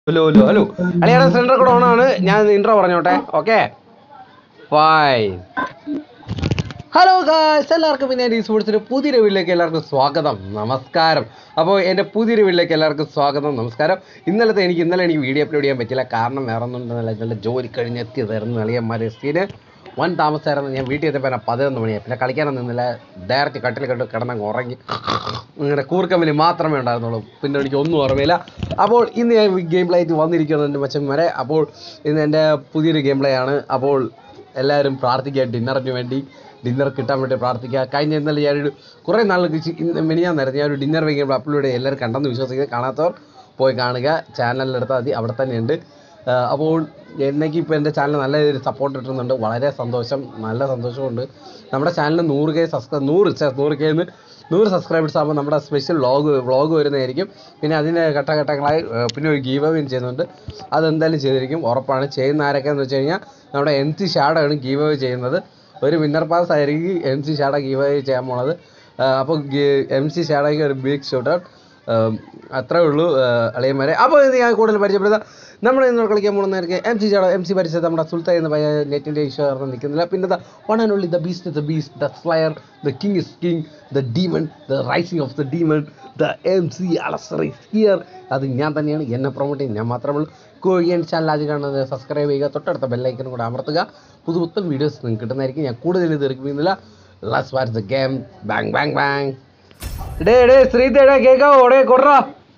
Hello hello hello അളിയാടെ centre കൂടെ ഓണാണ് ഞാൻ ഇൻട്രോ പറഞ്ഞോട്ടെ ഓക്കെ ഫൈൻ ഹലോ ഗായ്സ് എല്ലാവർക്കും പിന്നെ ഈ സ്പോർട്സിൻ്റെ പുതിയൊരു വീട്ടിലേക്ക് എല്ലാവർക്കും സ്വാഗതം നമസ്കാരം അപ്പോൾ എൻ്റെ പുതിയൊരു വീട്ടിലേക്ക് എല്ലാവർക്കും സ്വാഗതം നമസ്കാരം ഇന്നലത്തെ എനിക്ക് ഇന്നലെ എനിക്ക് വീഡിയോ അപ്ലോഡ് ചെയ്യാൻ പറ്റില്ല കാരണം വേറെ ഒന്നും ഉണ്ടെന്നല്ല ഇന്നലെ ജോലി കഴിഞ്ഞ് എത്തിയതായിരുന്നു അളിയന്മാരെ സീന് വൻ താമസമായിരുന്നു ഞാൻ വീട്ടിൽ എത്തിയപ്പോൾ എന്നെ പതിനൊന്ന് മണിയായി പിന്നെ കളിക്കാനൊന്നും നിന്നില്ല ഡയറക്റ്റ് കട്ടിൽ കണ്ട് കിടന്നങ്ങ് ഉറങ്ങി ഇങ്ങനെ കൂർക്കമ്പലി മാത്രമേ ഉണ്ടായിരുന്നുള്ളൂ പിന്നെ എനിക്ക് ഒന്നും ഓർമ്മയില്ല അപ്പോൾ ഇന്ന് ഞാൻ ഗെയിം പ്ലേ ആയിട്ട് വന്നിരിക്കുന്നു എൻ്റെ മച്ചന്മാരെ അപ്പോൾ ഇന്ന് എൻ്റെ പുതിയൊരു ഗെയിം പ്ലേ ആണ് അപ്പോൾ എല്ലാവരും പ്രാർത്ഥിക്കുക ഡിന്നറിന് വേണ്ടി ഡിന്നർ കിട്ടാൻ വേണ്ടി പ്രാർത്ഥിക്കുക കഴിഞ്ഞ ഇന്നലെ ഞാനൊരു കുറേ നാൾ ഇന്ന് മിനിയാന്നായിരുന്നു ഞാൻ ഒരു ഡിന്നർ വൈകുമ്പോൾ അപ്ലോഡ് ചെയ്ത് എല്ലാവരും കണ്ടെന്ന് വിശ്വസിക്കുന്നത് കാണാത്തവർ പോയി കാണുക ചാനലിലെടുത്താൽ മതി അവിടെ തന്നെയുണ്ട് ആ, അപ്പോൾ എന്നേക്ക് ഇപ്പോൾ എൻ്റെ ചാനൽ നല്ല രീതിയിൽ സപ്പോർട്ട് കിട്ടുന്നുണ്ട് വളരെ സന്തോഷം നല്ല സന്തോഷമുണ്ട് നമ്മുടെ ചാനലിൽ നൂറ് കെ സബ്സ്ക്രൈബ് നൂറ് ഛെ, നൂറ് കെ നൂറ് സബ്സ്ക്രൈബേഴ്സ് ആകുമ്പോൾ നമ്മുടെ സ്പെഷ്യൽ വ്ളോഗ് വ്ളോഗ് വരുന്നതായിരിക്കും പിന്നെ അതിൻ്റെ ഘട്ടഘട്ടങ്ങളായി ആ, പിന്നെ ഒരു ഗീവ് അവേയും ചെയ്യുന്നുണ്ട് അതെന്തായാലും ചെയ്തിരിക്കും ഉറപ്പാണ് ചെയ്യുന്ന ആരൊക്കെയെന്ന് വെച്ച് കഴിഞ്ഞാൽ നമ്മുടെ എം സി ഷാഡാണ് ഗീവ് അവേ ചെയ്യുന്നത് ഒരു വിന്നർ പാസ് ആയിരിക്കും എം സി ഷാഡ ഗീവ് അവേ ചെയ്യാൻ പോണത് ആ, അപ്പോൾ എം സി ഷാഡയ്ക്ക് ഒരു ബിഗ് ഷോട്ട് ഔട്ട് അത്രേ ഉള്ളൂ അളിയന്മാരെ അപ്പോൾ ഇത് ഞാൻ കൂടുതൽ പരിചയപ്പെടുത്താം നമ്മൾ ഇന്ന് കളിക്കാൻ പോകുന്നതായിരിക്കും എം സി ചാട എം സി പരിചയത്ത് നമ്മുടെ സുൽത്താൻ എന്ന പയ്യ നെറ്റിൻ്റെ ഇഷ്യൂ കാരണം നിൽക്കുന്നില്ല പിന്നെ the one and only the beast the beast the flyer the king is king the demon the rising of the demon the M C Alastor is here അത് ഞാൻ തന്നെയാണ് എന്നെ പ്രൊമോട്ട് ചെയ്യും ഞാൻ മാത്രമേ ഉള്ളൂ കോഴിയൻ ചാനൽ ആദ്യം കാണുന്നത് സബ്സ്ക്രൈബ് ചെയ്യുക തൊട്ടടുത്ത ബെല്ലൈക്കനും കൂടെ അമർത്തുക പുതുപുത്തൻ വീഡിയോസ് നിങ്ങൾക്ക് കിട്ടുന്നതായിരിക്കും ഞാൻ കൂടുതൽ ഇത് ഇറക്കുന്നില്ല last watch the game bang bang bang ഡേ ഡേ ശ്രീതേടാ കേക്കാവോ ഡേ കൊട്രാ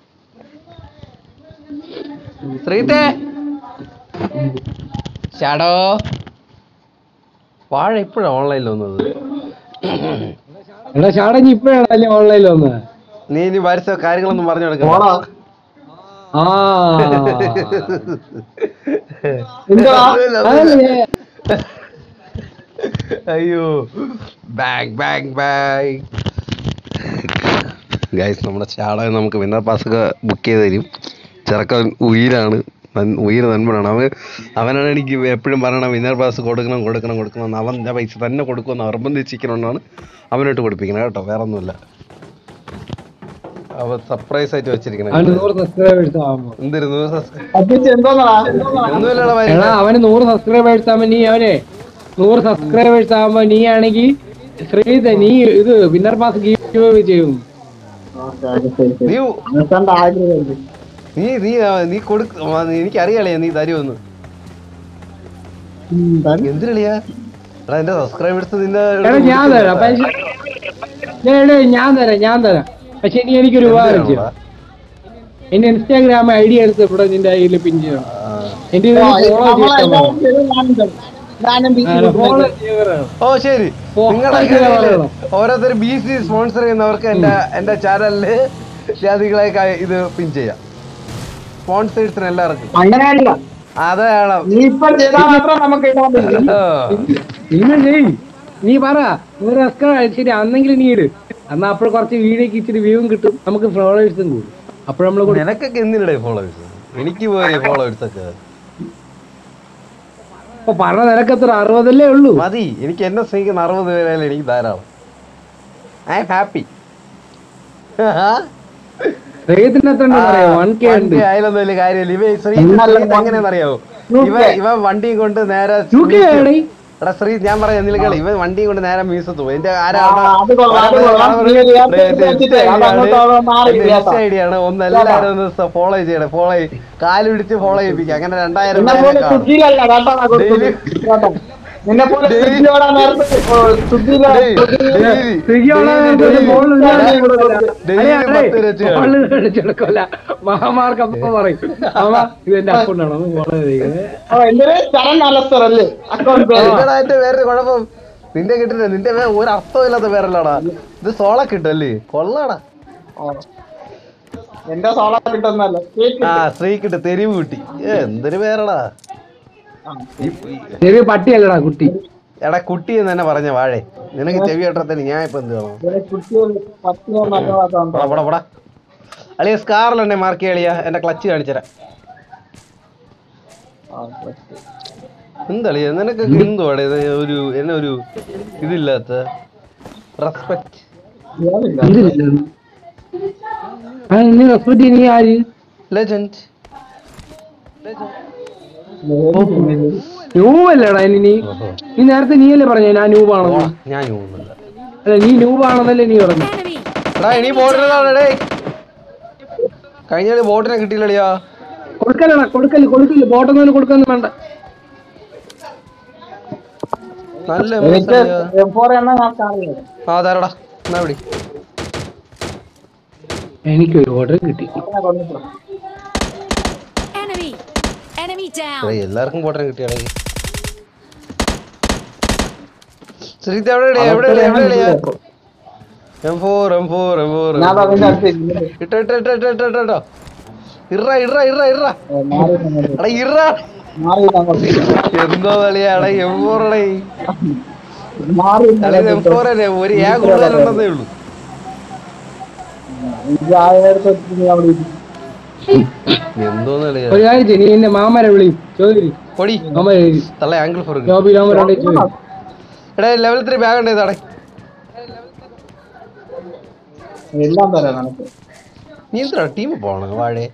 ശ്രീതേ ഷാഡോ വാഴ ഇപ്പോഴാണ് ഓൺലൈനിൽ വന്നത് എടാ ചാടഞ്ഞ് ഇപ്പഴാണ് അല്ലേ ഓൺലൈനിൽ വന്നത് നീ ഇനി വരച്ച കാര്യങ്ങളൊന്നും പറഞ്ഞു കൊടുക്കണം ആ എന്താ അതല്ലേ അയ്യോ ബാങ് ബാങ് ബാങ് ഗൈസ് നമ്മുടെ ഷാഡോ നമുക്ക് വിന്നർ പാസ്സൊക്കെ ബുക്ക് ചെയ്ത് തരും ചെറുക്കൻ ഉയിരാണ് നൻ- ഉയിര് നൻപനാണ് അവൻ അവനാണ് എനിക്ക് എപ്പോഴും പറയണം വിന്നർ പാസ് കൊടുക്കണം കൊടുക്കണം കൊടുക്കണം എന്ന് അവൻ ഞാൻ പൈസ തന്നെ കൊടുക്കുമെന്ന് നിർബന്ധിച്ചിരിക്കണമെന്നാണ് അവനോട്ട് കൊടുപ്പിക്കണം കേട്ടോ വേറെ ഒന്നുമില്ല അവൻ സർപ്രൈസ് ആയിട്ട് വെച്ചിരിക്കണം അവന് നൂറ് സബ്സ്ക്രൈബേഴ്സ് ആവുമ്പോ എന്തിരുന്നു എടാ ഒന്നുമില്ലടാ അവന് നൂറ് സബ്സ്ക്രൈബേഴ്സ് ആവുമ്പോ നീ അവനെ നൂറ് സബ്സ്ക്രൈബേഴ്സ് ആവുമ്പോ നീ ആണെങ്കിൽ ശ്രീത നീ ഇത് വിന്നർ പാസ് ഗീവ് ചെയ്യും നീ നീ നീ ആ, നീ കൊടുക്ക എനിക്കറിയാലേ നീ തരുമെന്ന് എന്തിനളിയാ എടാ എന്റെ സബ്സ്ക്രൈബേഴ്സ് നിന്റെ എടാ ഞാൻ തരാം പക്ഷേ എടാ, എടാ, ഞാൻ തരാം ഞാൻ തരാം പക്ഷെ നീ എനിക്കൊരു ഉപകാരം ചെയ്യും എന്തിനാടാ? എന്റെ ഇൻസ്റ്റാഗ്രാം ഐ ഡി എടുത്ത് ഇവിടെ നിന്റെ കയ്യിൽ പിൻ ചെയ്യണം ആ. എന്റെ ഫോളോ ചെയ്യണം ഓ ശരി ഓ, നിങ്ങളെ അങ്ങനെ പറയണം. ഓരോരുത്തർ ബി സി സ്പോൺസർ ചെയ്യുന്നവർക്ക് എന്റെ എന്റെ ചാനലില് ജാതികളെ ഇത് പിൻ ചെയ്യാം സ്പോൺസേഴ്സിന് എല്ലാവർക്കും അങ്ങനെയല്ല അതാണ് നീ ഇപ്പൊ ചെയ്താൽ മാത്രം നമുക്ക് ഇടാൻ പറ്റും നിങ്ങൾ ചെയ് നീ പറ നൂറ് സബ്സ്ക്രൈബ് ശരി അന്നെങ്കിലും നീ ഇട് എന്നാ അപ്പോൾ കുറച്ച് വീഡിയോക്ക് ഇച്ചിരി വ്യൂവും കിട്ടും നമുക്ക് ഫോളോവേഴ്സും കൂടും അപ്പോൾ നമ്മൾ കൂടി നിനക്കൊക്കെ എന്തിനിടെ ഫോളോവേഴ്സ് എനിക്ക് പോയി ഫോളോവേഴ്സ് ഒക്കെ ഇപ്പൊ പറഞ്ഞ നിനക്ക് എത്ര അറുപതല്ലേ ഉള്ളൂ മതി എനിക്ക് എന്നെ സ്നേഹിക്കുന്ന അറുപത് പേരായാലും എനിക്ക് ധാരാളം ഐ എം ഹാപ്പി റേത്തിന് എത്ര ഉണ്ടെന്ന് അറിയാം വൺ കെ ഉണ്ട് ആയാലൊന്നും വലിയ കാര്യമില്ല ഇവ ശ്രീ ഇന്നലെ ശ്രീ എങ്ങനെയാണെന്ന് അറിയാവോ ഇവ ഇവ വണ്ടിയും കൊണ്ട് നേരെ ടു കെ ആണേ എടാ ശ്രീ ഞാൻ പറയാം നിൽക്കളി ഇവൻ വണ്ടിയും കൊണ്ട് നേരെ മീസത്ത് പോകും എന്റെ ആരാ ആ, അത് കൊള്ളാം, അത് കൊള്ളാം. നീ ഒരു നേരത്തെ വെച്ചിട്ട് അത് അങ്ങോട്ട് അവിടെ മാറി കേട്ടോ. ഐഡിയ ആണ് ഒന്ന് എല്ലാവരും ഒന്ന് ഫോളോ ചെയ്യണേ ഫോളോ ചെയ്യും കാല് പിടിച്ച് ഫോളോ ചെയ്യിപ്പിക്കുക അങ്ങനെ രണ്ടായിരം നിന്നെ പേരെ പോലെ കാണും. സുഖിയിലല്ല കേട്ടോ ഞാൻ കൊടുത്തത്. കേട്ടോ. നിന്നെ പോലെ Daily- സുഖിയോടെ നേരത്തെ സുഖിയില ഡേയ്, ഡേയ്, സ്വിഗ്ഗി ഉള്ള ഡേയ്, ഒരു ഡേയ്, ഫോണിൽ ഞാൻ ഡേയ്, കൊടുക്കില്ല. ഡേയ് അല്ലേ, പത്ത് അല്ലേ, രൂപ വെച്ച് ഫോണിൽ കളിച്ചെടുക്കില്ല. മഹാമാർക്ക് അപ്പൊ പറയും അമ്മ ഇത് എന്റെ അക്കൗണ്ട് ആണോ ഫോളോ ചെയ്യുന്നത് എന്തൊരു ചരൺ അലസ്തർ അല്ലേ അക്കൗണ്ട് പേര് എടാ, എന്റെ വേറൊരു കുഴപ്പം നിന്റെ കിട്ടില്ല നിന്റെ പേര് ഒരു അർത്ഥമില്ലാത്ത പേരല്ലടാ ഇത് സോള കിട്ടല്ലേ കൊള്ളാടാ ഓ. എന്റെ സോള കിട്ടുന്നല്ലോ ആ ശ്രീക്കിട്ട് തെരുവ് കുട്ടി ഏ, എന്തൊരു പേരടാ ഈ- ഈ- ചെറിയ പട്ടിയല്ലടാ കുട്ടി എടാ കുട്ടി എന്ന് തന്നെ പറഞ്ഞ വാഴേ നിനക്ക് ചെവി കേട്ടത്തിന് ഞാൻ ഇപ്പൊ എന്ത് വേണം കുട്ടികൾ പത്തിയോ മറ്റോ പോടാ പോടാ പോടാ അളിയ സ്കാറിലെന്നെ മാർക്ക് ചെയ്യാളിയ എന്റെ ക്ലച്ച് കാണിച്ചുതരാം എന്തളിയ നിനക്കൊക്കെ എന്തുവാടെ ഇത് ഒരു എന്നെ ഒരു ഇതില്ലാത്ത റെസ്പെക്ട് ഇതില്ല ആ നീ റെസ്പെക്ട് നീ ആര് ലെജൻഡ് നൂബല്ലടാ ഇനി നീ ഓഹോ. നീ നേരത്തെ നീയല്ലേ പറഞ്ഞ ഞാൻ നൂബാണെന്ന് പോടാ, ഞാൻ ഊന്നുന്നില്ല അല്ല നീ നൂബാണെന്നല്ലേ നീ പറഞ്ഞു Enemy! എടാ ഇനി ബോട്ടിനെ കഴിഞ്ഞ കളി ബോട്ടിനെ കിട്ടിയില്ലടിയാ കൊടുക്കലടാ കൊടുക്കല് കൊടുക്കില്ല ബോട്ടൊന്നും കൊടുക്കൊന്നും വേണ്ട നല്ല എനിക്ക് മിസ്സടിയാ. എം ഫോർ എണ്ണ നമുക്ക് അറിയാം ആ തരടാ എന്നാ പിടി എനിക്കൊരു ഓർഡർ കിട്ടി Enemy! Enemy down! എടാ, എല്ലാവർക്കും ബോട്ടിനെ കിട്ടിയാടേ ശ്രീത്ത് എവിടെ എവിടെ എവിടെ M four M four M four ഞാൻ അതിന്റെ അടുത്ത് ഇരുന്നിട്ട് ഇട്ടോ ഇട്ടോ ഇട്ടോ ഇട്ടോ ഇട്ടോ ഇട്ടോ ഇറ ഇറ ഇറ ഇറ ഏ, മാറി നിന്നിട്ട്. എടാ ഇറ മാറി അങ്ങോട്ട്. എന്തോ കളിയാ എടാ എം ഫോർ എടേ മാറി കളി എം ഫോർ അല്ലേ ഒരു ഏ കൂടുതലുണ്ടെന്നേ ഉള്ളൂ ഇത് ആയിരത്തി എട്ട് അവിടെ ഇരിക്കും. എന്തോന്ന് കളിയാ ഒരു കാര്യം ചെയ്യ്, നീ എന്റെ മാമരെ വിളിയും ചോദിക്കും പൊടി മാമരെ തള്ള ആംഗിൾ ഫോർ ജോബി മാമരോടെ ചോദിക്കും എടാ ലെവൽ ത്രീ ബാഗ് ഉണ്ട് ഇതാടെ എല്ലാം തരാം നിനക്ക് നീ എന്തിനാ ടീം പോണം വാഴേ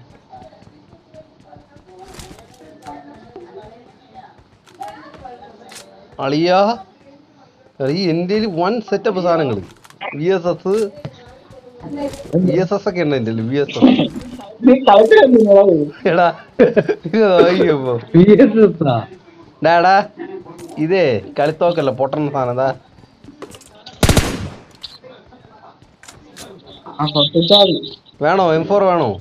അളിയാ ഈ എൻ്റെ വൺ സെറ്റപ്പ് സാധനങ്ങൾ V S S V S S ഒക്കെ ഉണ്ട് എൻ്റെ വി എസ് എസ് നീ കളിച്ചില്ല എടാ ഇത് നോക്കിയപ്പോ VSS ആ. ഡാടാ ഇതേ കളിത്തോക്കല്ല പൊട്ടണ സാധനം എന്താ ആ കൊട്ടിച്ചാൽ വേണോ എം ഫോർ വേണോ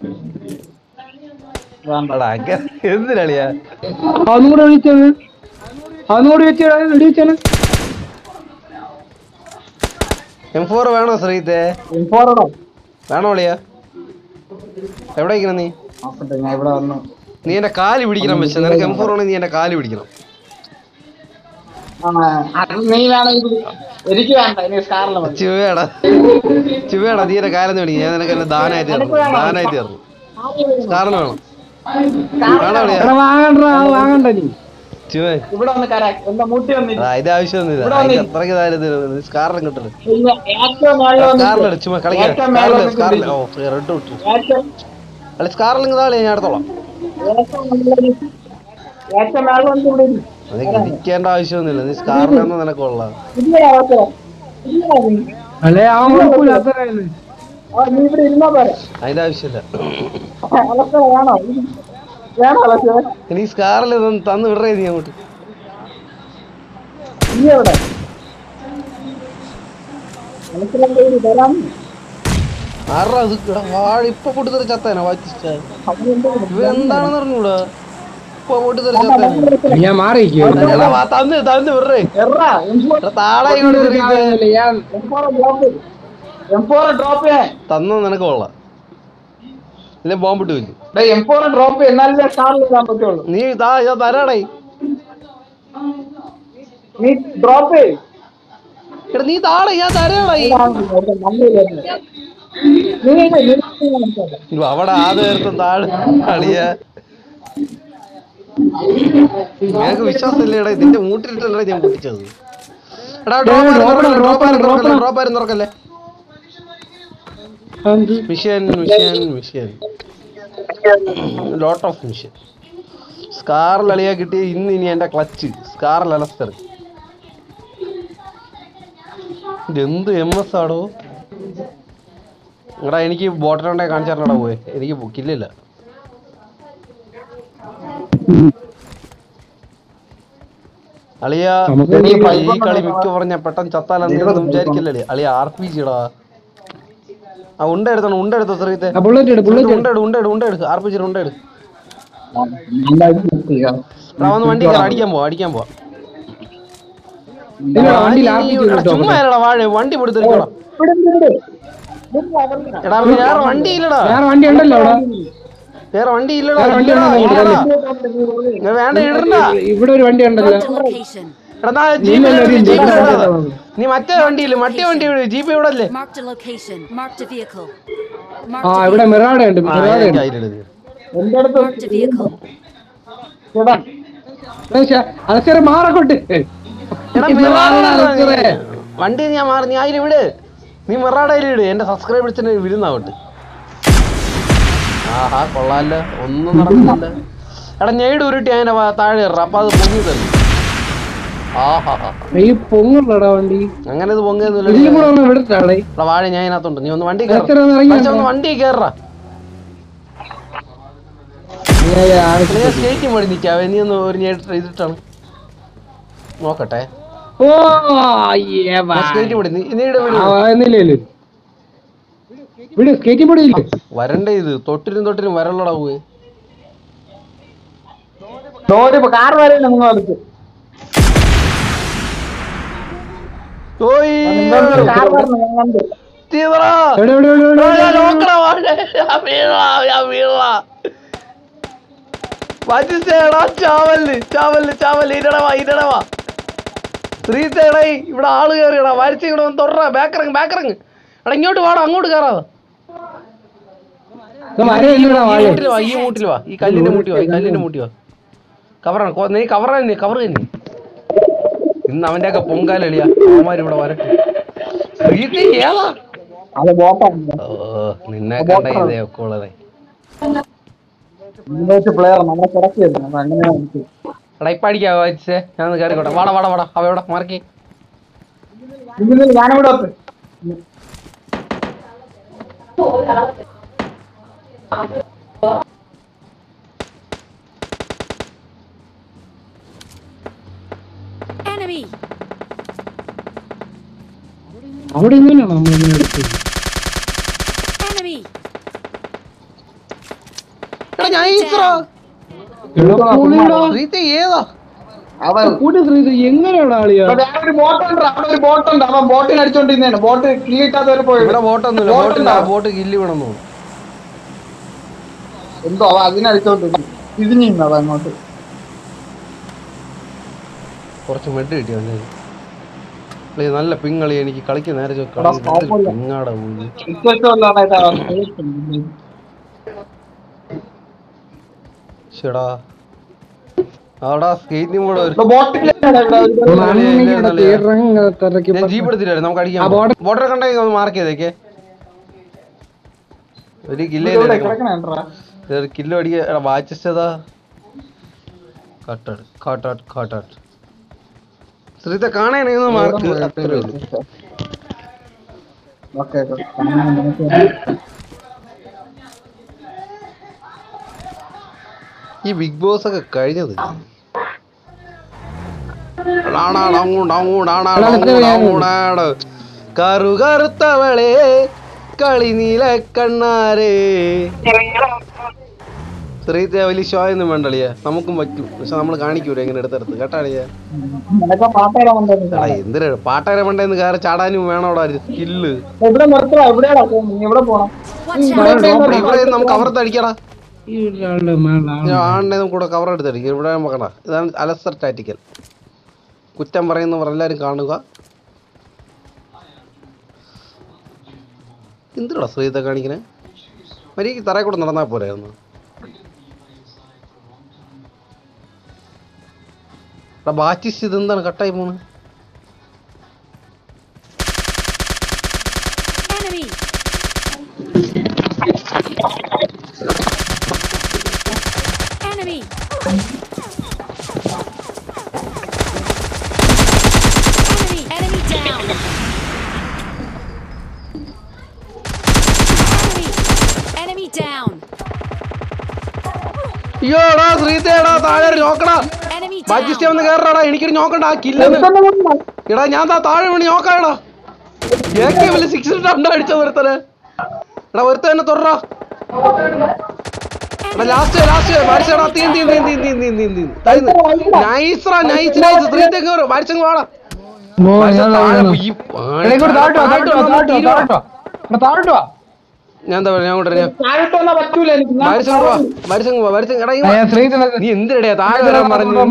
വേണ്ട എടാ അങ്ങനെ എന്തിനളിയാ അതൊന്നും കൂടെ വിളിച്ചത് അതൊന്നും കൂടെ വെച്ചാ വെടി വെച്ചാണ് എം ഫോർ വേണോ ശ്രീത്തെ എം ഫോറോടോ വേണോ അളിയാ എവിടെ ഇരിക്കണം നീ നോക്കട്ടെ ഞാൻ ഇവിടെ വന്നു നീ എന്റെ കാല് പിടിക്കണം പക്ഷെ നിനക്ക് എം ഫോർ ആണെങ്കിൽ നീ എന്റെ കാല് പിടിക്കണം ആ അത് നീ വേണമെങ്കിൽ എനിക്ക് വേണ്ട ഇനി സ്കാറിൽ മതി ചുവയാടാ ചുവയാടാ നീ എന്റെ കാലെന്ന് പിടിക്കും ഞാൻ നിനക്ക് എന്നെ ദാനായിട്ട് തരണം ദാനായിട്ട് തരണം കാരണം വേണം വേണോ അളിയാ എടാ വാങ്ങണ്ട വാങ്ങണ്ട നീ ചുവ ഇവിടെ വന്ന് കരാ എന്റെ മൂട്ടി വന്നില്ല ആ ഇത് ആവശ്യമൊന്നുമില്ല അതിന്റെ അത്രയ്ക്ക് താല്പര്യം സ്കാറിലും കിട്ടല് പിന്നെ ഏറ്റവും മേളിൽ വന്നിട്ട് സ്കാറിലെട ചുമ്മാ കളിക്കാൻ ഏറ്റവും മേളിൽ സ്കാറിൽ സ്കാറിൽ വന്നിട്ട് ഓ റെഡ് വിട്ടു ഏറ്റവും അല്ല സ്കാറിൽ താളെ ഞാൻ അടുത്തോളാം ഏറ്റവും മേളിൽ ഏറ്റവും മേളിൽ വന്നിട്ട് ഇവിടെ ഇരിക്ക്. നിനക്ക് ഇരിക്കേണ്ട ആവശ്യമൊന്നുമില്ല നീ സ്കാറിലൊന്നും നിനക്ക് കൊള്ളാം ഇല്ല അവസരം ഇല്ല നീ അല്ലേ ആ കുഴപ്പമില്ല അത്ര ആ, നീ ഇവിടെ ഇരുന്നാ പോരെ അതിന്റെ ആവശ്യമില്ല അലക്ക വേണോ വേണോ അലക്ക നീ സ്കാറിൽ തന്ന് വിടറേ നീ അങ്ങോട്ട് നീ എവിടെ അലക്കിലെന്താ ഇത് തരാം ആറാ അത് എടാ വാഴ ഇപ്പൊ പൊട്ടിത്തെറി ചത്തേനാ വായിച്ച അതിനെന്താ ഇത്? ഇവ എന്താണെന്ന് അറിഞ്ഞൂടാ ഇപ്പൊ പൊട്ടിത്തെറി ചത്തേനാ ഞാൻ മാറിയിരിക്കും എടാ, വാ, തന്ന് തന്ന് വിടറേ എറാ, M4 എടാ താഴെ ഇങ്ങോട്ട് തിരിക്ക്. ഞാൻ M4 drop ചെയ്യ്. M4 drop ചെയ്യ്. തന്ന നിനക്ക് കൊള്ളാം ഇല്ല ബോംബിട്ട് വെച്ചു ഡേയ്, M4 drop ചെയ്യ്. എന്നാലേ സ്റ്റാറിൽ ഇടാൻ പറ്റുള്ളൂ. നീ ഇതാ ഞാൻ തരാടേ നീ drop ചെയ്യ്. എടാ നീ താഴെ ഞാൻ തരാടേ ഇതാണ് ഇവിടെ നല്ലത്. നീ ഇട്, നീ ഇട്, നീ കാണിച്ചോട്ടെ. ഇപ്പൊ അവിടെ ആ നേരത്തെ താഴെ കളിയ നിനക്ക് വിശ്വാസമില്ലേടാ ഇതിന്റെ മൂട്ടിലിട്ടല്ലേ ഞാൻ പൊട്ടിച്ചത് എടാ ഡ്രോപ്പ് ആരും തുറക്കല്ലേ ഡ്രോപ്പ് ആരും തുറക്കല്ലേ mission mission mission lot of mission സ്കാറിൽ അളിയാ കിട്ടി ഇന്ന് ഇനി എന്റെ ക്ലച്ച് സ്കാറിൽ അലസ്റ്റർ ഇതെന്ത് എം എസ് ആടോ എടാ എനിക്ക് ബോട്ടിലുണ്ടെ കാണിച്ചാരണടാ പോയെ എനിക്ക് ബുക്കില്ലില്ല അളിയ നമുക്ക് ഈ ഈ ഈ കളി മിക്ക പറഞ്ഞ പെട്ടെന്ന് ചത്താലെന്ന് വിചാരിക്കില്ലല്ലേ അളിയ ആർ പി ജിടാ ആ ഉണ്ട എടുത്തണം ഉണ്ട എടുത്തോ ശ്രീത്തെ ബുള്ളറ്റ് എടു ബുള്ളറ്റ് ഉണ്ട എടു ഉണ്ട എടു ഉണ്ട എടുക്ക് ആർ പി ജിയുടെ ഉണ്ട എടുക്ക് നല്ലതായിട്ട് set ചെയ്യാം. എടാ വന്ന് വണ്ടി കയറാം അടിക്കാൻ പോവാ അടിക്കാൻ പോവാ വണ്ടി ലാസ്റ്റ് എടാ, ചുമ്മാ ഇരടാ വാഴ വണ്ടി പിടിച്ചെടുക്കടാ ഇവിടെ ഉണ്ട്, ഇവിടെ. ഇവിടെ അവിടെ. എടാ വേറെ വണ്ടി ഇല്ലടാ വേറെ വണ്ടി ഉണ്ടല്ലോ അവിടെ വേറെ വണ്ടി ഇല്ലടാ വേറെ വണ്ടി ഇല്ലടാ, ഉണ്ടോ? ഇല്ലടാ. ഇങ്ങ് വേണ്ട ഇടണ്ട ഇവിടെ ഒരു വണ്ടി ഉണ്ടല്ലോ Marked a location. എടാ നാ നീ ജീപ്പിൽ അല്ലേ ഇട്, ഒരു ജീപ്പിൽ ജീപ്പിൽ ഇട്. ഇടാൻ നീ മറ്റേ വണ്ടിയില്ല മറ്റേ വണ്ടി വിട് ജീപ്പ് ഇവിടെ അല്ലേ Marked a location. Marked a vehicle. ആ Marked a ഇവിടെ vehicle. മിറാഡ ഉണ്ട് ആ, മിറാഡ എനിക്ക് ഉണ്ട് അതിലിട് നീ. എന്റെ അടുത്ത് Marked a vehicle. ഇടാം. അലച്ചേരെ മാറക്കോട്ട് എടാ, മിറാഡ നീ. വണ്ടി ഞാൻ മാറി നീ അതിൽ വിട് നീ മിറാഡയിൽ ഇട് എന്റെ സബ്സ്ക്രൈബേഴ്സിന് വിരുന്നാവട്ടെ ആഹാ കൊള്ളാല്ല ഒന്നും നടക്കുന്നില്ല എടാ ഞെയ്ഡ് ഉരുട്ടി അതിന്റെ വാ- താഴെ ഇറ അപ്പൊ അത് പൊങ്ങി തരും ആഹാ ഈ പൊങ്ങുള്ളടാ വണ്ടി അങ്ങനെ ഇത് ഇതിലും പൊങ്ങിയൊന്നുമില്ല കൂടെ ഒന്ന് വിടട്ടാടേ എടാ വാഴ ഞാൻ ഇതിനകത്തുണ്ട് നീ ഒന്ന് വണ്ടി എത്ര ഒന്ന് ഇറങ്ങി കയറാ ഒന്ന് വണ്ടി കയറാ സ്റ്റേറ്റ് മടി നിൽക്കാവേ നീ ഒന്ന് ഒരു ഞെട്ട് ഇതിട്ടാണ് നോക്കട്ടെ ഓ ഏ വാ. സ്റ്റേറ്റ് മടി നീ നീ ഇവിടെ ആ, എന്നില്ലേ വിട് സ്കേറ്റിംഗ് ബോർഡ് ഇല്ലേ വരണ്ടേ ഇത് തൊട്ടിലും തൊട്ടിലും വരള്ളടാ പോയി ലോറി കാർ വരെ നിങ്ങൾ അടുത്ത് ഓയ് കാർ വരണം ഞാൻ കണ്ടു തീവ്രാ എവിടെ എവിടെ എവിടെ, എവിടെ, എവിടെ, എവിടെ? നോക്കടാ വാഴ ഞാൻ വീഴാ ഞാൻ വീഴാ പറ്റിച്ചേടാ ചാവല് ചാവല് ചാവല് ഇടടവാ ഇടടവാ ശ്രീതേടേ ഇവിടെ ആള് കയറിയടാ വരച്ച് ഇവിടെ ഒന്ന് തൊടറാ ബാക്കിറങ്ങ് ബാക്കിറങ്ങ് എടാ ഇങ്ങോട്ട് വാടാ അങ്ങോട്ട് കയറാതെ ഇത് മരം ഇല്ലടാ വാഴ ഈ മൂട്ടിൽ വാ ഈ മൂട്ടിൽ വാ ഈ കല്ലിന്റെ മൂട്ടി വാ ഈ കല്ലിന്റെ മൂട്ടി വാ കവറാണ് കൊ- നീ കവർ തന്നെ കവർ തന്നെ ഇന്ന് അവന്റെ ഒക്കെ പൊങ്കാലളിയാ അവന്മാർ ഇവിടെ വരട്ടെ ശ്രീതി ഏതാ അത് ബോട്ടാണ് ഓ നിന്നെ കണ്ട ഇതേ ഒക്കെ ഉള്ളതേ ഇംഗ്ലീഷ് പ്ലെയർ നമ്മളെ കിടക്കിയത് അങ്ങനെയാണ് എനിക്ക് എടാ ഇപ്പൊ അടിക്കാ വായിച്ചേ ഞാൻ ഒന്ന് കയറിക്കോട്ടെ വാടാ വാടാ വാടാ അവ എവിടെ മാർക്കി ഇതിൽ ഞാനിവിടെ എത്തി. Enemy! അവിടെ ഇങ്ങനെയാണോ നമ്മളിങ്ങനെ എടുത്തത് Enemy! എടാ ഞാൻ ഈശ്വരാ എടാ, പൊളിയെടാ. ശ്രീതി ഏതാ അവൻ കൂട്ടി ശ്രീധർ എങ്ങനെയാടാ ആളിയാ ഇവിടെ ഒരു ബോട്ടുണ്ട് അവിടെ ഒരു ബോട്ടുണ്ട് അവൻ ബോട്ടിന് അടിച്ചോണ്ടിരുന്നേണ് ബോട്ട് കിളിയിട്ടാത്തവര് പോയി ഇവിടെ ബോട്ടൊന്നുമില്ല ബോട്ട് ബോട്ടില്ല ഉണ്ടാവും. ബോട്ട് കില്ല് വേണമെന്ന് തോന്നുന്നു എന്തോ അവൻ അതിനടിച്ചോണ്ടിരുന്നു തിരിഞ്ഞു നിന്നത് അങ്ങോട്ട് കുറച്ച് മെഡ് കിട്ടി അവൻ്റെ കയ്യിൽ. പ്ലേ, നല്ല പിങ്ങളി എനിക്ക് കളിക്കാൻ നേരെ ചോ- എടാ, കളി- കുഴപ്പമില്ല. പിങ്ങാടാ പോയി ഇക്കൊല്ലമായിട്ട് അവൻ കളിക്കുന്നു. ചേടാ അവിടെ സ്കേറ്റിംഗ് ബോർഡ് ഇപ്പൊ ബോട്ടിലാണ് ഇവിടെ ഒരു- ഞാൻ ജീപ്പ് എടുത്തില്ലായിരുന്നു നമുക്ക് ആ, അടിക്കാം border- ബോർഡർ കണ്ടെങ്കിൽ ഒന്ന് മാർക്ക് ചെയ്തേക്ക് ഒരു കില്ല് ഇവിടെ കിടക്കണ കണ്ടോടാ. ഒരു കില്ല് അടിക്കുക വായിച്ചതാ കട്ടാട് കാട്ടാട്ട് കാട്ടാട്ട് ശ്രീത്തെ കാണാനേ മാർക്ക് അത്രേ ഉള്ളൂ ഓക്കേ, ഓക്കേ. കാണാൻ നമുക്ക് ഈ ബിഗ് ബോസ് ഒക്കെ കഴിഞ്ഞത് ടാണാട് അങ്ങോട്ട് അങ്ങോട്ട് ആണാട് അങ്ങോട്ട് അങ്ങോട്ടാട്. കറു കറുത്തവളെ കളി നീല കണ്ണാരേ ശ്രീത്തെ വലിയ ഷോ ഒന്നും വേണ്ടളിയ നമുക്കും പറ്റും പക്ഷെ നമ്മൾ കാണിക്കൂല എങ്ങനെ എടുത്തെടുത്ത് കേട്ടാളിയ നിനക്ക് പാട്ടേരാ വന്നത് എടാ എന്തിനാ പാട്ടാര മണ്ടെന്ന് കയറി ചാടാനും വേണം അവിടെ സ്കില്ല് ഇവിടെ നിർത്തല എവിടെയാടാ പോകുന്നത്? നീ എവിടെ പോണം Watch ഇവിടെ out! ഇവിടെ ഇവിടെ നമുക്ക് കവറത്തടിക്കടാ ഈ ഒരാളുടെ മേളാണ് ആണിനെ കൂടെ കവർ എടുത്തടിക്കും ഇവിടെ നോക്കണ ഇതാണ് അലസർ ടാറ്റിക്കൽ കുറ്റം പറയുന്നവർ എല്ലാവരും കാണുക എന്തിനാ ശ്രീത കാണിക്കണേ മരിക്ക് തറയിൽ കൂടെ നടന്നാൽ പോരായിരുന്നു എടാ ബാറ്റിസ്റ്റ് ഇതെന്താണ് കട്ടായി പോണ് Enemy! Enemy! Enemy! Enemy down! Enemy! Enemy down! അയ്യോടാ ശ്രീതേടാ താഴെ നോക്കടാ Enemy ബാറ്റിസ്റ്റ് down! ഒന്ന് കയറടാ എനിക്കൊരു നോക്കണ്ട ആ കില്ലെന്ന് എടാ ഞാൻ താ താഴെ വീണ് നോക്കാടാ ഏക്കെ വല്ല സിക്സ് രണ്ടോ അടിച്ച ഒരുത്തന് എടാ ഒരുത്ത തന്നെ തൊടറാ എടാ ലാസ്റ്റ് ലാസ്റ്റ് മരിച്ചടാ തീൻ തീൻ തീൻ തീൻ തീൻ തീൻ തീൻ തീൻ നൈസ്റാ നൈസ് നൈസ് ശ്രീത്തെ കയറും മരിച്ചങ്ങ് വാടാ മരിച്ച താഴെ പോയി. ഈ പാണി താഴോട്ട് വന്നാ തീരുവാ. ഞാൻ എന്താ പറയാ ഞാൻ അങ്ങോട്ട് വരാം. താഴോട്ട് വന്നാ പറ്റൂല എനിക്ക് ഞാൻ മരിച്ചങ്ങ് വാ മരിച്ചങ്ങ് വാ മരിച്ചങ്ങ് എടാ ഇങ്ങ് വാ. നീ എന്തിനടിയാ താഴെ വരാൻ പറഞ്ഞു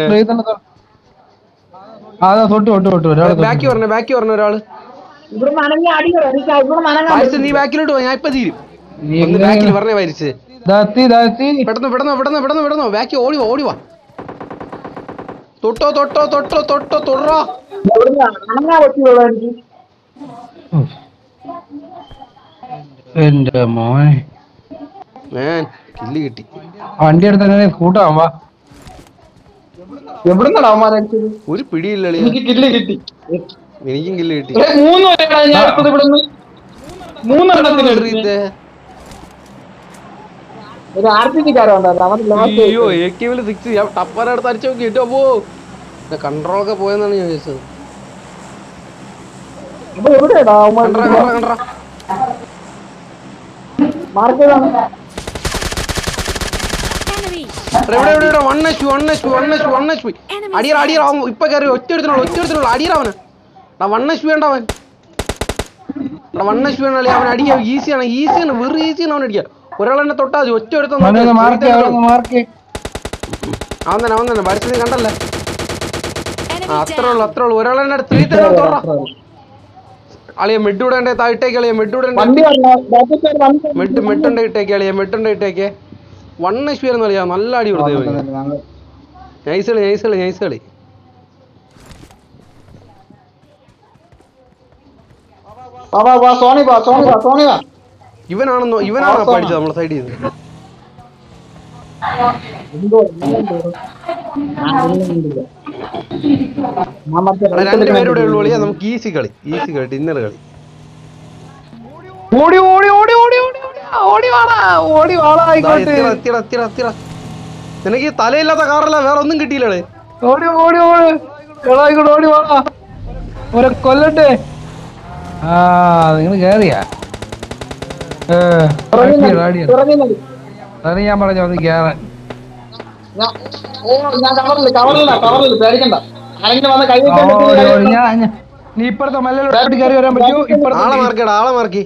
അതാ തൊട്ട് തൊട്ട് തൊട്ട് ഒരാൾ ബാക്കി പറഞ്ഞ ബാക്കി പറഞ്ഞ ഒരാള് ഇവിടെ നനഞ്ഞ അടി എനിക്ക് ഇവിടെ നനങ്ങാൻ മരിച്ച നീ ബാക്കിലോട്ട് പോ ഞാൻ ഇപ്പൊ തീരും ഒന്ന് ബാക്കിൽ പറഞ്ഞേ മരിച്ച് ദാത്തി ദാത്തി പെട്ടെന്ന് പെട്ടെന്ന് പെട്ടെന്ന് പെട്ടെന്ന് പെട്ടെന്ന് ബാക്കി ഓടി വാ ഓടി വാ തൊട്ടോ തൊട്ടോ തൊട്ടോ തൊട്ടോ തൊടറാ ഇവിടെ നനങ്ങാൻ പറ്റൂല എനിക്ക് എന്റെ മോനെ ഞാൻ കില്ല് കിട്ടി വണ്ടി എടുത്ത് എങ്ങനെ കൂട്ടാവാൻ വാ എവിടുന്നാണ് അവന്മാരെ അടിച്ചത് ഒരു പിടിയില്ല അളിയാ. എനിക്ക് കില്ല് കിട്ടി എനിക്കും കില്ല് കിട്ടി ഏ, മൂന്ന് പേരാണ് ഞാൻ എടുത്തത് ഇവിടുന്ന് മൂന്നെണ്ണത്തിന് എടുത്ത് ശ്രീത്തെ. ഒരു ആർ പി ജിക്കാരൻ ഉണ്ടായിരുന്നു അവൻ ലാസ്റ്റ് അയ്യോ എ കെ വില് സിക്സ് ഞാൻ ടപ്പറടുത്ത് അടിച്ചു നോക്കി കേട്ടോ പോ കൺട്രോൾ ഒക്കെ പോയെന്നാണ് ഞാൻ ചോദിച്ചത് അപ്പൊ എവിടെയാടാ അവന്മാർ കണ്ടറ കണ്ടറ കണ്ടറ മാർക്ക് ചെയ്താണ് Enemy. എടാ, ഇവിടെ ഇവിടെ ഇവിടെ one H one H one H one H അടിയറ അടിയറ അവൻ ഇപ്പൊ കയറി ഒറ്റ എടുത്തിനുള്ളൂ ഒറ്റ എടുത്തിനുള്ളൂ അടിയറ അവന് എടാ വൺ എച്ച് വേണ്ട അവൻ എടാ വൺ എച്ച് വേണ്ട അവൻ അടിക്കുക ഈസിയാണ് ഈസിയാണ് വെറും ഈസിയാണ് അവൻ അടിക്കുക ഒരാൾ എന്നെ തൊട്ടാ മതി ഒറ്റ എടുത്ത അവനൊന്ന് മാർക്ക് അവനൊന്ന് മാർക്ക് അവൻ തന്നെ അവൻ തന്നെ പഠിച്ചത് നീ കണ്ടല്ലേ ആ Enemy അത്രേ ഉള്ളൂ down. അത്രേ ഉള്ളൂ ഒരാൾ എന്നെ ത്രീ തന്നെ തൊടാ അളിയ മെഡ് വിടേണ്ടേ താഴ്ത്തേക്ക് അളിയ മെഡ് വിടേണ്ട വണ്ടി വരണോ ബാക്കി സൈഡ് വണ്ടി മെഡ് മെട്ടുണ്ട് ഇട്ടേക്ക് അളിയ മെട്ടുണ്ട് ഇട്ടേക്ക് വൺ എച്ച് വരുന്ന കളിയാ നല്ല അടി കൊടുത്തു നൈസ് കളി നൈസ് കളി നൈസ് കളി വാ വാ വാ സോണി വാ സോണി വാ സോണി വാ ഇവനാണെന്നോ ഇവനാണോ അവസാനം. പഠിച്ചത് നമ്മളെ സൈഡിൽ നിന്ന് എന്തോ എന്തോ. ഞാൻ ഒന്നും കണ്ടില്ല. ഞാൻ മറ്റേ എടാ, രണ്ട് പേരുടെ ഉള്ളു കളിയാ നമുക്ക് ഈസി കളി ഈസി കളി ഡിന്നർ കളി ഓടി ഓടി ഓടി ഓടി ഓടി ഓടി ഓടി വാടാ ഓടി വാടാ ദാ, ആയിക്കോട്ടെ എത്തിയടാ, എത്തിയടാ, എത്തിയടാ, എത്തിയടാ. നിനക്ക് ഈ തലയില്ലാത്ത കാറല്ല വേറെ ഒന്നും കിട്ടിയില്ലേ ഓടി ഓടി ഓടി എടാ ആയിക്കോട്ടെ ഓടി വാടാ ഒരെ കൊല്ലട്ടെ ആ നിങ്ങൾ കേറിയാ ഏ, ഇറങ്ങി അടിയടാ, നടി, അടിയടാ. ഇറങ്ങി നടി. അതാണ് ഞാൻ പറഞ്ഞു ഒന്ന് കേറാൻ ഞാൻ- ഓ ഞാൻ കവറില്ല കവറില്ല കവറില്ല പേടിക്കണ്ട ആരെങ്കിലും വന്ന് കൈ ആ, വെക്കാൻ ഓടി ഓടി പറ്റുന്ന ഞാൻ ഞാൻ- നീ ഇപ്പുറത്തെ മല്ലലോട്ട് കയറി വരാൻ പറ്റൂ ആളെ ഇപ്പുറത്തെ മാർക്കിടാ ആളെ മാർക്കി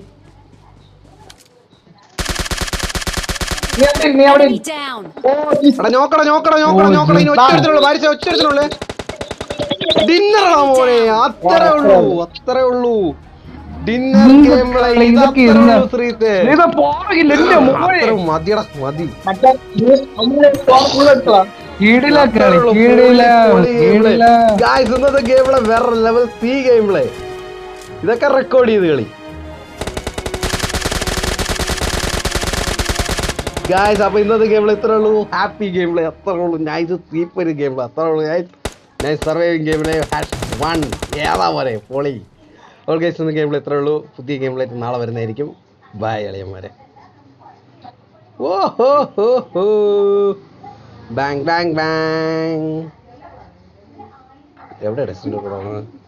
നീ അവിടെ ഇരി, നീ അവിടെ Enemy ഇരി. down. ഓ ഈ എടാ നോക്കടാ നോക്കടാ നോക്കടാ ഓ, നോക്കടാ ഇനി ഒറ്റ എടുത്തിട്ടുള്ളൂ ഭാരിച്ച ഒറ്റ എടുത്തിട്ടുള്ളൂ ഡിന്നറാ മോനെ അത്രേ ഉള്ളൂ അത്രേ ഉള്ളൂ ഡിന്നർ ഗെയിം ഇതൊക്കെ ഇരുന്ന് ശ്രീത്തെ ഇത് പോകില്ല എന്റെ മോനെ അത്ര മതിയടാ മതി മറ്റേ ഈ നമ്മള് സ്കോർ ഫുൾ എടുത്തതാ കീടില അത്രേ കളി ഉള്ളൂ. കീടില പൊളി gameplay. കീടില Guys, ഇന്നത്തെ ഗെയിമിലെ വേറെ ലെവൽ സി ഗെയിം പ്ലേ ഇതൊക്കെ റെക്കോർഡ് ചെയ്ത് കളി ഗായ്സ് അപ്പൊ ഇന്നത്തെ ഗെയിമിൽ ഇത്ര ഉള്ളൂ ഹാപ്പി ഗെയിം പ്ലേ അത്ര ഉള്ളൂ നൈസ് സീപ്പർ ഗെയിം പ്ലേ അത്ര ഉള്ളൂ ഗൈസ് നൈസ് സർവൈവിംഗ് ഗെയിമിലെ ഹാഷ് വൺ ഏതാ പോലെ പൊളി അപ്പോൾ ഗൈസ് ഇന്ന് ഗെയിം പ്ലേ ഇത്ര ഉള്ളൂ പുതിയ ഗെയിം പ്ലേ നാളെ വരുന്നതായിരിക്കും ബൈ അളിയന്മാരെ ഓ ഹോ ഹോ ഹോ ബാങ് ബാങ് ബാങ് എവിടെ റെസ്റ്റോറൻറ്റ്